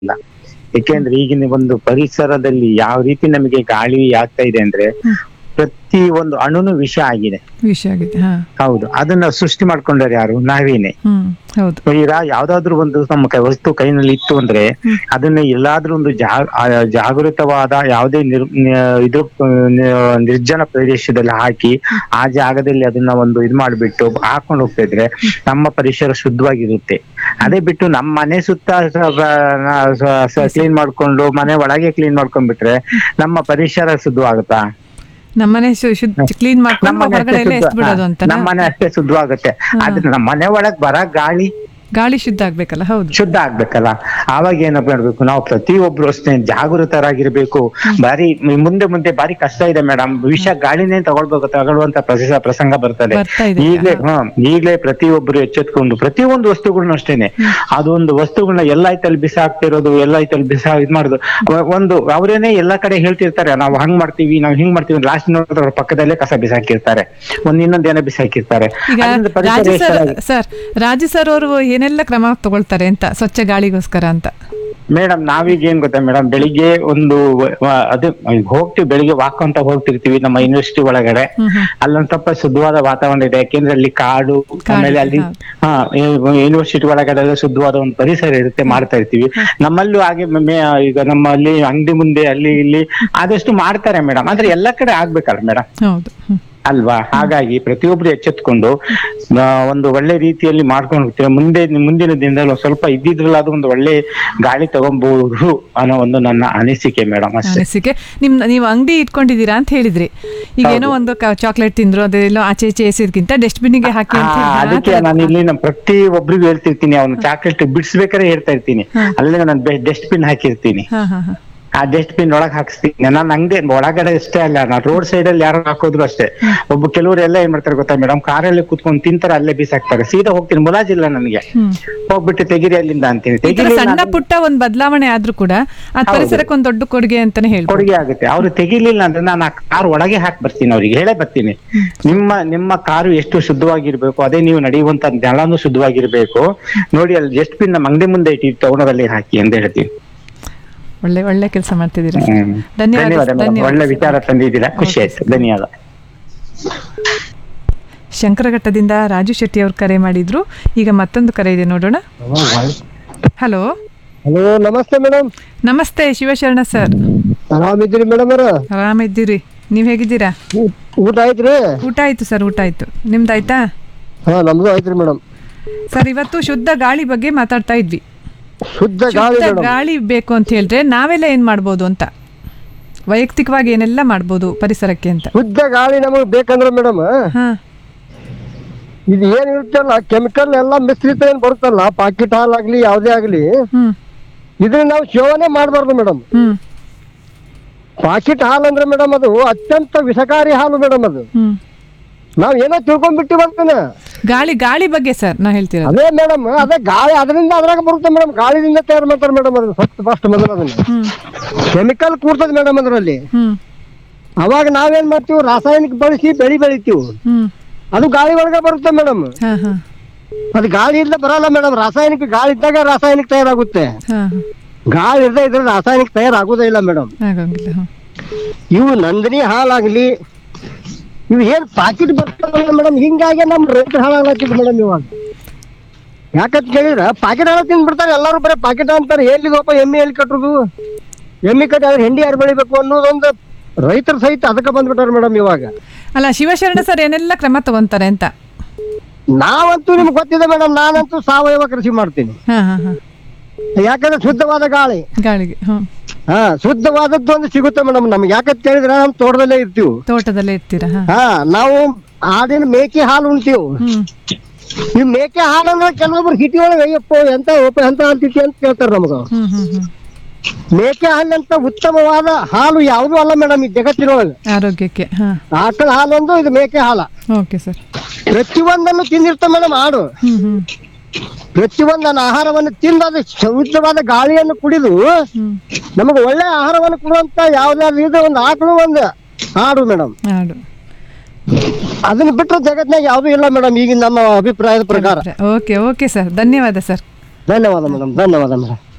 ಇಲ್ಲ ಯಾಕೆಂದ್ರೆ ಈಗಿನ ಒಂದು ಪರಿಸರದಲ್ಲಿ ಯಾವ ರೀತಿ ನಮಗೆ ಗಾಳಿ ಆಗ್ತಾ ಇದೆ ಅಂದ್ರೆ ಹ್ಮ್. ಪ್ರತಿ ಒಂದು ಅಣುನು ವಿಷ ಆಗಿದೆ ವಿಷಯ ಆಗಿದೆ ಹಾ ಹೌದು ಅದನ್ನ ಸೃಷ್ಟಿ ಮಾಡ್ಕೊಂಡಾರೆ ಯಾರು ನಾವೇನೆ ಹ್ಮ್ ಹೌದು ಈಗ ಯಾವ್ದಾದ್ರು ಒಂದು ನಮ್ಮ ಕೈ ವಸ್ತು ಕೈನಲ್ಲಿ ಇತ್ತು ಅಂದ್ರೆ ಹ್ಮ್. ಅದನ್ನ ಎಲ್ಲಾದ್ರೂ ಒಂದು ಜಾ ಆ ಜಾಗೃತವಾದ ಯಾವುದೇ ನಿರ್ ನ- ಇದು ಆ, ನ- ನಿರ್ಜನ ಪ್ರದೇಶದಲ್ಲಿ ಹಾಕಿ ಆ ಜಾಗದಲ್ಲಿ ಅದನ್ನ ಒಂದು ಇದ್ ಮಾಡ್ಬಿಟ್ಟು ಹಾಕೊಂಡು ಹೋಗ್ತಾ ಇದ್ರೆ ನಮ್ಮ ಪರಿಸರ ಶುದ್ಧವಾಗಿರುತ್ತೆ ಅದೇ ಬಿಟ್ಟು ನಮ್ಮ ಮನೆ ಸುತ್ತ ಕ್ಲೀನ್ ಮಾಡ್ಕೊಂಡು ಮನೆ ಒಳಗೆ ಕ್ಲೀನ್ ಮಾಡ್ಕೊಂಡ್ಬಿಟ್ರೆ ನಮ್ಮ ಪರಿಸರ ಶುದ್ಧವಾಗುತ್ತಾ ನಮ್ಮನೆ ಶು- ಶುದ್ಧ ಕ್ಲೀನ್ ಮಾಡ್ಕೊಂಡು ನಮ್ಮನೆ ಹೊರಗಡೆ ಅಷ್ಟೇ ಎಲ್ಲ ಶುದ್ಧ ಎಷ್ಟ್ ಬಿಡೋದು ಅಂತ ನಮ್ಮನೆ ಅಷ್ಟೇ ಶುದ್ಧವಾಗುತ್ತೆ ಆದ್ರೆ ನಮ್ಮ ಮನೆ ಒಳಗ್ ಬರ ಗಾಳಿ ಗಾಳಿ ಶುದ್ಧ ಆಗ್ಬೇಕಲ್ಲ ಹೌದು ಶುದ್ಧ ಆಗ್ಬೇಕಲ್ಲ ಆವಾಗ ಏನಪ್ಪ ಮಾಡ್ಬೇಕು ನಾವು ಪ್ರತಿಯೊಬ್ರು ಅಷ್ಟೇ ಜಾಗೃತರಾಗಿರ್ಬೇಕು ಬಾರಿ ಮುಂದೆ ಮುಂದೆ ಬಾರಿ ಕಷ್ಟ ಇದೆ ಮೇಡಮ್ ವಿಷ ಗಾಳಿನೇ ತಗೊಳ್ಬೇಕು ತಗೊಳ್ಳುವಂತ ಪ್ರಸ- ಪ್ರಸಂಗ ಬರ್ತದೆ ಬರ್ತಾ ಇದೆ ಈಗ್ಲೇ ಹ ಈಗ್ಲೇ ಪ್ರತಿಯೊಬ್ರು ಎಚ್ಚೆತ್ಕೊಂಡು ಪ್ರತಿಯೊಂದು ವಸ್ತುಗಳನ್ನ ಅಷ್ಟೇನೆ ಅದೊಂದು ವಸ್ತುಗಳನ್ನ ಎಲ್ಲಾಯ್ತಲ್ಲಿ ಬಿಸಾಕ್ತಿರೋದು ಎಲ್ಲಾಯ್ತಲ್ಲಿ ಬಿಸಾ ಇದ್ ಮಾಡುದು ಅವ- ಒಂದು ಅವ್ರೇನೆ ಎಲ್ಲಾ ಕಡೆ ಹೇಳ್ತಿರ್ತಾರೆ ನಾವು ಹಂಗ್ ಮಾಡ್ತೀವಿ ನಾವು ಹಿಂಗ್ ಮಾಡ್ತೀವಿ ಲಾಸ್ಟ್ ನೋಡಿದ್ರೆ ಅವ್ರ ಪಕ್ಕದಲ್ಲೇ ಕಸ ಬಿಸಾಕಿರ್ತಾರೆ ಒಂದ್ ಇನ್ನೊಂದೇನೋ ಬಿಸಾಕಿರ್ತಾರೆ ಈಗ ಅದ್ರಿಂದ ಪರಿಸರ ರಾಜು ಸರ್ ಎಷ್ಟಾಗಿ- ಸರ್ ರಾಜು ಸರ್ ಅವರು ಏನೆಲ್ಲ ಕ್ರಮ ತಗೊಳ್ತಾರೆ ಅಂತ ಸ್ವಚ್ಛ ಗಾಳಿಗೋಸ್ಕರ ಅಂತ ಮೇಡಮ್ ನಾವೀಗ ಏನ್ ಗೊತ್ತಾ ಮೇಡಮ್ ಬೆಳಿಗ್ಗೆ ಒಂದು ವ- ಅದು ಈಗ ಹೋಗ್ತಿವಿ ಬೆಳಿಗ್ಗೆ ವಾಕ್ ಅಂತ ಹೋಗ್ತಿರ್ತೀವಿ ನಮ್ಮ ಯೂನಿವರ್ಸಿಟಿ ಒಳಗಡೆ ಹ್ಮ್ ಹ್ಮ್ ಅಲ್ಲೊಂದ್ ಸ್ವಲ್ಪ ಶುದ್ಧವಾದ ವಾತಾವರಣ ಇದೆ ಯಾಕೆಂದ್ರೆ ಅಲ್ಲಿ ಕಾಡು ಆಮೇಲೆ ಅಲ್ಲಿ ಹೌದು. ಹಾ ಯೂನಿವರ್ಸಿಟಿ ಒಳಗಡೆ ಎಲ್ಲ ಶುದ್ಧವಾದ ಒಂದು ಪರಿಸರ ಇರುತ್ತೆ ಮಾಡ್ತಾ ಇರ್ತೀವಿ ನಮ್ಮಲ್ಲೂ ಹಾಗೆ ಮೆ- ಈಗ ನಮ್ಮಲ್ಲಿ ಅಂಗಡಿ ಮುಂದೆ ಅಲ್ಲಿ ಇಲ್ಲಿ ಆದಷ್ಟು ಮಾಡ್ತಾರೆ ಮೇಡಮ್ ಆದ್ರೆ ಎಲ್ಲಾ ಕಡೆ ಆಗ್ಬೇಕಲ್ಲ ಮೇಡಮ್ ಹೌದು ಹ್ಮ್. ಅಲ್ವಾ ಹಾಗಾಗಿ ಪ್ರತಿಯೊಬ್ರು ಎಚ್ಚೆತ್ಕೊಂಡು ಆ, ಒಂದು ಒಳ್ಳೆ ರೀತಿಯಲ್ಲಿ ಮಾಡ್ಕೊಂಡು ಹೋಗ್ತೀವಿ ಮುಂದೆ ಮುಂದಿನ ದಿನದಲ್ಲಿ ಒಂದ್ ಸ್ವಲ್ಪ ಇದ್ದಿದ್ರಲ್ಲ ಅದು ಒಂದು ಒಳ್ಳೆ ಗಾಳಿ ತಗೊಬಹುದು ಅನ್ನೋ ಒಂದು ನನ್ನ ಅನಿಸಿಕೆ ಮೇಡಮ್ ಅಷ್ಟೇ ಅನಿಸಿಕೆ ನಿಮ್ ನೀವು ಅಂಗಡಿ ಇಟ್ಕೊಂಡಿದ್ದೀರಾ ಅಂತ ಹೇಳಿದ್ರಿ ಈಗ ಏನೋ ಒಂದು ಚಾಕ್ಲೇಟ್ ತಿಂದ್ರು ಅದೆಲ್ಲೋ ಆಚೆ ಈಚೆ ಎಸೆದ್ಕಿಂತ ಡಸ್ಟ್ಬಿನ್ಗೆ ಹಾಕಿ ಅಂತ ಆ, ಹೇಳಿದ್ರಾ? ಆ ಅದಕ್ಕೆ ಥರದ್ದು? ನಾನು ಇಲ್ಲಿ ನಮ್ಮ ಪ್ರತಿ ಒಬ್ರಿಗೂ ಹೇಳ್ತಿರ್ತೀನಿ ಅವ್ನು ಚಾಕ್ಲೇಟ್ ಬಿಡಿಸ್ಬೇಕಾದ್ರೆ ಹೇಳ್ತಾ ಇರ್ತೀನಿ ಅಲ್ಲೇ ನಾನು ಡಸ್ಟ್ಬಿನ್ ಹಾಕಿರ್ತೀನಿ ಹಾ ಹಾ ಹಾ ಆ ಡಸ್ಟ್ಬಿನ್ ಒಳಗ್ ಹಾಕ್ಸ್ತೀನಿ ನಾನು ಅಂಗಡಿ ಒಳಗಡೆ ಅಷ್ಟೇ ಅಲ್ಲ ನಾನು ರೋಡ್ ಸೈಡ್ ಅಲ್ಲಿ ಯಾರು ಹಾಕೋದ್ರು ಅಷ್ಟೇ ಒಬ್ಬ ಕೆಲವರು ಎಲ್ಲ ಏನ್ ಮಾಡ್ತಾರೆ ಗೊತ್ತಾ ಮೇಡಮ್ ಕಾರಲ್ಲಿ ಕುತ್ಕೊಂಡು ತಿಂತಾರೆ ಅಲ್ಲೇ ಬಿಸಾಕ್ತಾರೆ ಸೀದಾ ಹೋಗ್ತೀನಿ ಮುಲಾಜಿಲ್ಲ ನನಗೆ ಹ್ಮ್ ಹೋಗ್ಬಿಟ್ಟು ತೆಗಿರಿ ಅಲ್ಲಿಂದ ಅಂತೀನಿ ಈ ತರ ತೆಗಿರಿ ಸಣ್ಣ ಪುಟ್ಟ ಒಂದ್ ಬದಲಾವಣೆ ಆದ್ರೂ ಕೂಡ ಅದ್ ಪರಿಸರಕ್ಕೆ ಒಂದ್ ದೊಡ್ಡ ಕೊಡುಗೆ ಅಂತಾನೆ ಹೇಳ್ಬೋದು ಕೊಡುಗೆ ಆಗುತ್ತೆ ಅವ್ರು ತೆಗಿಲಿಲ್ಲ ಅಂದ್ರೆ ನಾನು ಆ ಕಾರ್ ಒಳಗೆ ಹಾಕಿ ಬರ್ತೀನಿ ಅವ್ರಿಗೆ ಹೇಳೇ ಬರ್ತೀನಿ ನಿಮ್ಮ ನಿಮ್ಮ ಕಾರು ಎಷ್ಟು ಶುದ್ಧವಾಗಿರ್ಬೇಕು ಅದೇ ನೀವು ನಡೆಯುವಂತ ನೆಲನು ಶುದ್ಧವಾಗಿರ್ಬೇಕು ನೋಡಿ ಅಲ್ಲಿ ಡಸ್ಟ್ಬಿನ್ ನಮ್ಮ ಅಂಗಡಿ ಮುಂದೆ ಇಟ್ಟು ತಗೊಂಡೋದಲ್ಲಿ ಹಾಕಿ ಅಂತ ಹೇಳ್ತೀನಿ ಒಳ್ಳೆ ಒಳ್ಳೆ ಕೆಲಸ ಮಾಡ್ತಿದ್ದೀರಾ ಹ್ಮ್. ಧನ್ಯವಾದ ಧನ್ಯವಾದ ಮೇಡಮ್ ಧನ್ಯವಾದ ಒಳ್ಳೆ ವಿಚಾರ ತಂದಿದ್ದೀರಾ ಖುಷಿ ಆಯ್ತು ಧನ್ಯವಾದ ಶಂಕರಘಟ್ಟದಿಂದ ರಾಜು ಶೆಟ್ಟಿ ಅವ್ರು ಕರೆ ಮಾಡಿದ್ರು ಈಗ ಮತ್ತೊಂದು ಕರೆ ಇದೆ ನೋಡೋಣ ಹಲೋ ಹಲೋ ನಮಸ್ತೆ ಮೇಡಮ್ ನಮಸ್ತೆ ಶಿವಶರಣ ಸರ್ ಆರಾಮಿದ್ದೀರಿ ಮೇಡಮ್ ಅವ್ರ ಆರಾಮಿದ್ದೀರಿ ನೀವ್ ಹೇಗಿದ್ದೀರಾ ಊಟ ಆಯ್ತ್ರಿ ಊಟ ಆಯ್ತು ಸರ್ ಊಟ ಆಯ್ತು ನಿಮ್ದಾಯ್ತಾ ಹಾ ನಮ್ದು ಆಯ್ತ್ರಿ ಮೇಡಮ್ ಸರ್ ಇವತ್ತು ಶುದ್ಧ ಗಾಳಿ ಬಗ್ಗೆ ಮಾತಾಡ್ತಾ ಇದ್ವಿ ಶುದ್ಧ ಗಾಳಿ ಶುದ್ಧ ಮೇಡಮ್ ಗಾಳಿ ಬೇಕು ಅಂತ ಹೇಳಿದ್ರೆ ನಾವೆಲ್ಲ ಏನ್ ಮಾಡ್ಬೋದು ಅಂತ ವೈಯಕ್ತಿಕವಾಗಿ ಏನೆಲ್ಲ ಮಾಡ್ಬೋದು ಪರಿಸರಕ್ಕೆ ಅಂತ ಶುದ್ಧ ಗಾಳಿ ನಮಗೆ ಬೇಕಂದ್ರೆ ಮೇಡಮ್ ಹಾ ಇದು ಏನ್ ಇರುತ್ತಲ್ಲ ಕೆಮಿಕಲ್ ಎಲ್ಲ ಮಿಶ್ರಿತ ಏನ್ ಬರುತ್ತಲ್ಲ ಪಾಕೆಟ್ ಹಾಲ್ ಆಗ್ಲಿ ಯಾವ್ದೇ ಆಗ್ಲಿ ಹ್ಮ್ ಇದನ್ನ ನಾವು ಸೇವನೆ ಮಾಡಬಾರ್ದು ಮೇಡಮ್ ಹ್ಮ್ ಪಾಕೆಟ್ ಹಾಲ್ ಅಂದ್ರೆ ಮೇಡಮ್ ಅದು ಅತ್ಯಂತ ವಿಷಕಾರಿ ಹಾಲು ಮೇಡಮ್ ಅದು ಹ್ಮ್ ನಾವ್ ಏನೋ ತಿಳ್ಕೊಂಡ್ಬಿಟ್ಟು ಬರ್ತಾನೆ ಗಾಳಿ ಗಾಳಿ ಬಗ್ಗೆ ಸರ್ ನಾ ಹೇಳ್ತಿರೋದು ಅದೇ ಮೇಡಮ್ ಅದೇ ಗಾಳಿ ಅದರಿಂದ ಅದ್ರಾಗ ಬರುತ್ತೆ ಮೇಡಮ್ ಗಾಳಿದಿಂದ ತಯಾರು ಮಾಡ್ತಾರೆ ಮೇಡಮ್ ಅದು ಫಸ್ಟ್ ಫಸ್ಟ್ ಮೊದಲು ಅದನ್ನ ಹ್ಮ್ ಕೆಮಿಕಲ್ ಕೂರ್ತದೆ ಮೇಡಮ್ ಅದರಲ್ಲಿ ಹ್ಮ್ ಅವಾಗ ನಾವೇನ್ ಮಾಡ್ತೀವಿ ರಾಸಾಯನಿಕ ಬಳಸಿ ಬೆಳಿ ಬೆಳಿತೀವಿ ಹ್ಮ್ ಅದು ಗಾಳಿ ಒಳಗೆ ಬರುತ್ತೆ ಮೇಡಮ್ ಹಾ ಹಾ ಅದು ಗಾಳಿ ಇಲ್ಲದೆ ಬರಲ್ಲ ಮೇಡಮ್ ರಾಸಾಯನಿಕ ಗಾಳಿ ಇದ್ದಾಗ ರಾಸಾಯನಿಕ ತಯಾರಾಗುತ್ತೆ ಹಾ ಗಾಳಿ ಇಲ್ಲದೆ ಇದ್ರೆ ರಾಸಾಯನಿಕ ತಯಾರಾಗೋದೇ ಇಲ್ಲ ಮೇಡಮ್ ಆಗಂಗಿಲ್ಲ ಹ್ಮ್ ಇವು ನಂದಿನಿ ಹಾಲಾಗ್ಲಿ ಇವು ಏನ್ ಪಾಕಿಟ್ ಬರ್ತಾವಲ್ಲ ಮೇಡಮ್ ಹಿಂಗಾಗಿ ನಮ್ ರೈತರ ಹಾಳಾಗ್ಲತ್ತಿದ್ ಮೇಡಮ್ ಇವಾಗ ಯಾಕಂತ ಕೇಳಿದ್ರ ಪಾಕೆಟ್ ಹಾಲು ತಿಂದ್ಬಿಡ್ತಾರೆ ಎಲ್ಲರೂ ಬರೀ ಪಾಕೆಟ್ ಅಂತಾರೆ ಎಲ್ಲಿಗೋಪ ಎಮ್ಮೆ ಎಲ್ಲಿ ಕಟ್ಟುದು ಎಮ್ಮೆ ಕಟ್ಟಿ ಅದ್ರ ಹೆಂಡಿ ಯಾರು ಬೆಳಿಬೇಕು ಅನ್ನೋದೊಂದು ರೈತರ ಸಹಿತ ಅದಕ್ಕೆ ಬಂದ್ಬಿಟ್ಟಾರೆ ಮೇಡಮ್ ಇವಾಗ ಅಲ್ಲ ಶಿವಶರಣ ಸರ್ ಏನೆಲ್ಲ ಕ್ರಮ ತಗೊಂತಾರೆ ಅಂತ ನಾವಂತೂ ನಿಮ್ಗೆ ಗೊತ್ತಿದೆ ಮೇಡಮ್ ನಾನಂತೂ ಸಾವಯವ ಕೃಷಿ ಮಾಡ್ತೀನಿ ಹಾ ಹಾ ಹಾ ಯಾಕಂದ್ರೆ ಶುದ್ಧವಾದ ಗಾಳಿ ಗಾಳಿಗೆ ಹ್ಮ್ ಹಾ ಶುದ್ಧವಾದದ್ದು ಒಂದು ಸಿಗುತ್ತೆ ಮೇಡಮ್ ನಮ್ಗೆ ಯಾಕಂತ ಕೇಳಿದ್ರೆ ನಮ್ಮ ತೋಟದಲ್ಲೇ ಇರ್ತೀವಿ ತೋಟದಲ್ಲೇ ಇರ್ತೀರಾ ಹಾ ಹಾ ನಾವು ಆಡಿನ ಮೇಕೆ ಹಾಲು ಉಣ್ತೀವಿ ಹ್ಮ್ ಈ ಮೇಕೆ ಹಾಲು ಅಂದ್ರೆ ಕೆಲವೊಬ್ರು ಸಿಟಿ ಒಳಗೆ ಅಯ್ಯಪ್ಪ ಎಂತ ಒಪ್ಪ ಎಂತ ಅಂತಿತಿ ಅಂತ ಕೇಳ್ತಾರೆ ನಮಗ ಹ್ಮ್ ಹ್ಮ್ ಹ್ಮ್ ಮೇಕೆ ಹಾಲಿನಂತ ಉತ್ತಮವಾದ ಹಾಲು ಯಾವುದು ಅಲ್ಲ ಮೇಡಮ್ ಈ ಜಗತ್ತಿನೊಳಗೆ ಆರೋಗ್ಯಕ್ಕೆ ಹಾ ಆಕಳ ಹಾಲೊಂದು ಇದು ಮೇಕೆ ಹಾಲ ಓಕೆ ಸರ್ ಪ್ರತಿಯೊಂದನ್ನು ತಿಂದಿರ್ತಾವ ಮೇಡಮ್ ಆಡು ಹ್ಮ್ ಹ್ಮ್ ಪ್ರತಿಯೊಂದನ್ನು ಆಹಾರವನ್ನು ತಿಂದು ಅದು ಶುದ್ಧವಾದ ಗಾಳಿಯನ್ನು ಕುಡಿದು ಹ್ಮ್ ನಮಗೆ ಒಳ್ಳೆ ಆಹಾರವನ್ನು ಕೊಡುವಂತ ಯಾವ್ದಾದ್ರು ಇದು ಒಂದು ಆಕಳು ಒಂದು ಆಡು ಮೇಡಮ್ ಆಡು ಅದನ್ನ ಬಿಟ್ಟರೆ ಜಗತ್ನಾಗ ಯಾವ್ದು ಇಲ್ಲ ಮೇಡಮ್ ಈಗಿನ ನಮ್ಮ ಅಭಿಪ್ರಾಯದ ಪ್ರಕಾರ ಓಕೆ ಓಕೆ ಸರ್ ಧನ್ಯವಾದ ಸರ್ ಧನ್ಯವಾದ ಮೇಡಮ್ ಧನ್ಯವಾದ ಮೇಡಮ್